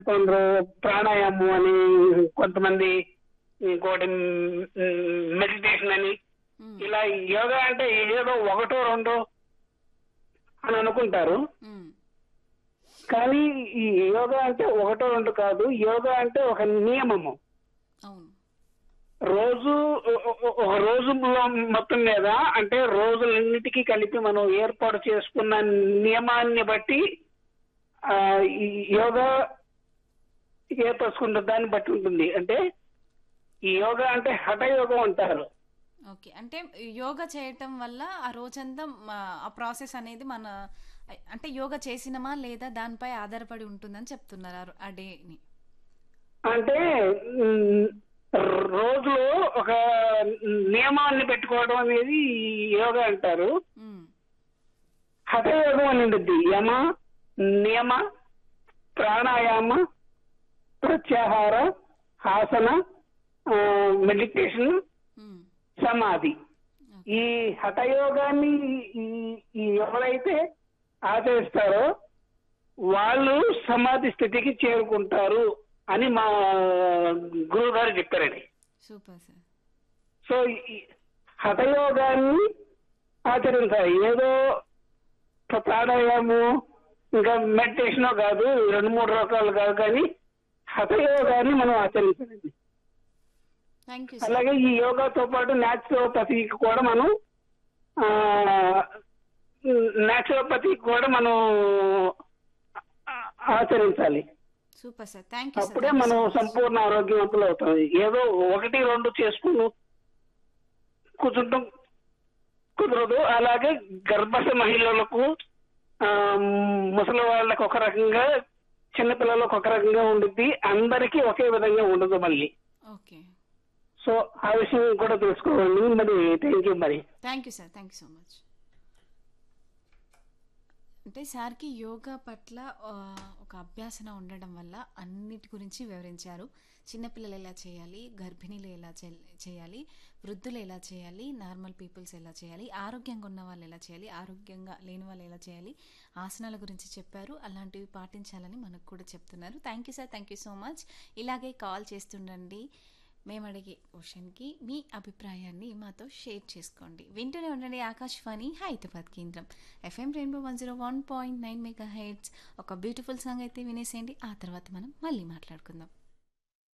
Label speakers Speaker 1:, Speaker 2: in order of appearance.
Speaker 1: కొందరు ప్రాణాయామం అని కొంతమంది ఇంకోటి మెడిటేషన్ అని
Speaker 2: ఉమ్,
Speaker 1: ఇలా యోగా అంటే ఏదో ఒకటో రెండో అని అనుకుంటారు
Speaker 2: ఉమ్,
Speaker 1: కానీ ఈ యోగా అంటే ఒకటో రెండు కాదు యోగా అంటే ఒక నియమము
Speaker 2: అవును
Speaker 1: రోజు ఒ- ఒ- ఒక రోజు మొత్తం మీద అంటే రోజులన్నిటికీ కలిపి మనం ఏర్పాటు చేసుకున్న నియమాన్ని బట్టి ఆ, ఈ యోగా ఏర్పరచుకున్న దాన్ని బట్టి ఉంటుంది అంటే ఈ యోగా అంటే హఠయోగం అంటారు
Speaker 2: ఓకే అంటే యోగా చేయటం వల్ల ఆ రోజంతా మా- ఆ ప్రాసెస్ అనేది మన అంటే యోగా చేసినమా లేదా దానిపై ఆధారపడి ఉంటుందని చెప్తున్నారు ఆ రో- ఆ డేని
Speaker 1: అంటే మ్, రోజులో ఒక నియమాన్ని పెట్టుకోవడం అనేది ఈ యోగా అంటారు
Speaker 2: ఉమ్,
Speaker 1: హఠయోగం అని ఉంటుంది యమ నియమ ప్రాణాయామ ప్రత్యాహార ఆసన ఆ, మెడిటేషన్
Speaker 2: ఉమ్,
Speaker 1: సమాధి ఈ హఠయోగాన్ని ఈ ఈ ఎవరైతే ఆచరిస్తారో వాళ్ళు సమాధి స్థితికి చేరుకుంటారు అని మా గురువు గారు చెప్పారండి
Speaker 2: సూపర్ సార్
Speaker 1: సో ఈ హఠయోగాన్ని ఆచరించాలి ఏదో ప్రాణాయామం ఇంకా మెడిటేషన్ కాదు రెండు మూడు రకాలు కాదు కానీ హఠయోగాన్ని మనం ఆచరించాలండి
Speaker 2: థ్యాంక్ యూ సార్
Speaker 1: అలాగే ఈ యోగాతో పాటు న్యాచురోపతికి కూడా మనం న్యాచురోపతికి కూడా మనం ఆ- ఆచరించాలి
Speaker 2: సూపర్ సార్ థ్యాంక్ యూ
Speaker 1: అప్పుడే మనం సంపూర్ణ ఆరోగ్యవంతులు అవుతాం ఏదో ఒకటి రెండు చేసుకుని కూర్చుంటాం కుదరదు అలాగే గర్భస్థ మహిళలకు ఆ, ముసలి వాళ్ళకి ఒక రకంగా చిన్నపిల్లలకు ఒక రకంగా ఉండుద్ది అందరికీ ఒకే విధంగా ఉండదు మళ్ళీ
Speaker 2: ఓకే
Speaker 1: సో ఆ విషయం కూడా తెలుసుకోవాలి మరి థ్యాంక్ యూ మరి
Speaker 2: thank you sir thank you so much అంటే సార్కి యోగా పట్ల ఆ, ఒక అభ్యాసన ఉండడం వల్ల అన్నిటి గురించి వివరించారు చిన్నపిల్లలు ఎలా చేయాలి గర్భిణీలు ఎలా చే- చేయాలి వృద్ధులు ఎలా చేయాలి నార్మల్ పీపుల్స్ ఎలా చేయాలి ఆరోగ్యంగా ఉన్న వాళ్ళు ఎలా చేయాలి ఆరోగ్యంగా లేని వాళ్ళు ఎలా చేయాలి ఆసనాల గురించి చెప్పారు అలాంటివి పాటించాలని మనకు కూడా చెప్తున్నారు thank you sir thank you so much ఇలాగే కాల్ చేస్తుండండి మేము అడిగే క్వశ్చన్కి మీ అభిప్రాయాన్ని మాతో షేర్ చేసుకోండి వింటూనే ఉండండి ఆకాశవాణి హైదరాబాద్ కేంద్రం FM rainbow one zero one point nine mega hertz ఒక బ్యూటిఫుల్ సాంగ్ అయితే వినేసేయండి ఆ తర్వాత మనం మళ్ళీ మాట్లాడుకుందాం